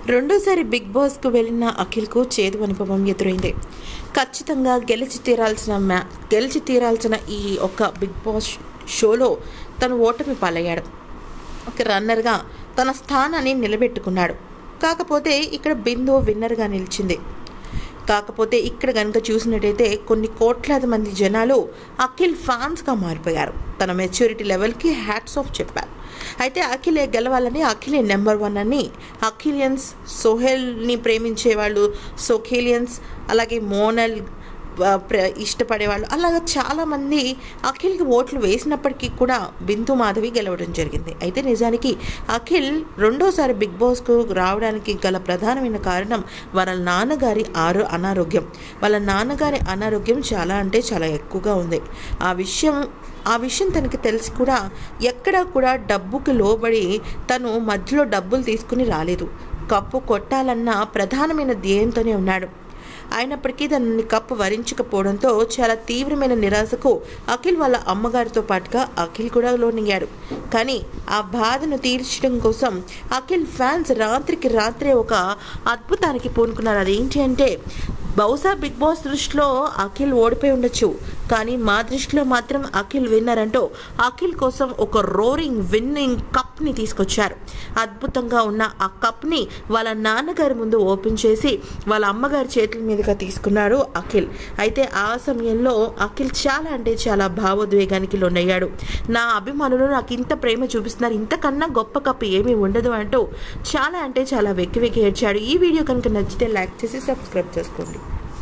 రెండోసారి బిగ్ బాస్కు వెళ్ళిన అఖిల్కు చేదు అనుభవం ఎదురైంది ఖచ్చితంగా గెలిచి తీరాల్సిన మ్యా గెలిచి తీరాల్సిన ఈ ఒక్క బిగ్ బాస్ షోలో తను ఓటమి పాలయ్యాడు ఒక రన్నర్గా తన స్థానాన్ని నిలబెట్టుకున్నాడు కాకపోతే ఇక్కడ బిందు విన్నర్గా నిలిచింది కాకపోతే ఇక్కడ కనుక చూసినట్టయితే కొన్ని కోట్లాది మంది జనాలు అఖిల్ ఫ్యాన్స్గా మారిపోయారు తన మెచ్యూరిటీ లెవెల్కి హ్యాట్స్ ఆఫ్ చెప్పారు అయితే అఖిలే గెలవాలని అఖిలే నెంబర్ వన్ అని అఖిలియన్స్ సోహెల్ని ప్రేమించే వాళ్ళు సోఖేలియన్స్ అలాగే మోనల్ ఆ, ప్ర- ఇష్టపడేవాళ్ళు అలాగా చాలామంది అఖిల్కి ఓట్లు వేసినప్పటికీ కూడా బిందు మాధవి గెలవడం జరిగింది అయితే నిజానికి అఖిల్ రెండోసారి బిగ్ బాస్కు రావడానికి గల ప్రధానమైన కారణం వాళ్ళ నాన్నగారి ఆరో అనారోగ్యం వాళ్ళ నాన్నగారి అనారోగ్యం చాలా అంటే చాలా ఎక్కువగా ఉంది ఆ విషయం ఆ విషయం తనకి తెలిసి కూడా ఎక్కడా కూడా డబ్బుకి లోబడి తను మధ్యలో డబ్బులు తీసుకుని రాలేదు కప్పు కొట్టాలన్న ప్రధానమైన ధ్యేయంతోనే ఉన్నాడు అయినప్పటికీ దాన్ని కప్పు వరించకపోవడంతో చాలా తీవ్రమైన నిరాశకు అఖిల్ వాళ్ళ అమ్మగారితో పాటుగా అఖిల్ కూడా లోనయ్యాడు కానీ ఆ బాధను తీర్చడం కోసం అఖిల్ ఫ్యాన్స్ రాత్రికి రాత్రే ఒక అద్భుతానికి పూనుకున్నారు అదేంటి అంటే బహుశా బిగ్ బాస్ దృష్టిలో అఖిల్ ఓడిపోయి ఉండొచ్చు కానీ మా దృష్టిలో మాత్రం అఖిల్ విన్నర్ అంటూ అఖిల్ కోసం ఒక రోరింగ్ విన్నింగ్ కప్ని తీసుకొచ్చారు అద్భుతంగా ఉన్న ఆ కప్ని వాళ్ళ నాన్నగారి ముందు ఓపెన్ చేసి వాళ్ళ అమ్మగారి చేతుల మీదుగా తీసుకున్నాడు అఖిల్ అయితే ఆ సమయంలో అఖిల్ చాలా అంటే చాలా భావోద్వేగానికి లోనయ్యాడు నా అభిమానులు నాకు ఇంత ప్రేమ చూపిస్తున్నారు ఇంతకన్నా గొప్ప కప్పు ఏమీ ఉండదు అంటూ చాలా అంటే చాలా వెక్కి వెక్కి ఏడ్చాడు ఈ వీడియో కనుక నచ్చితే లైక్ చేసి సబ్స్క్రైబ్ చేసుకోండి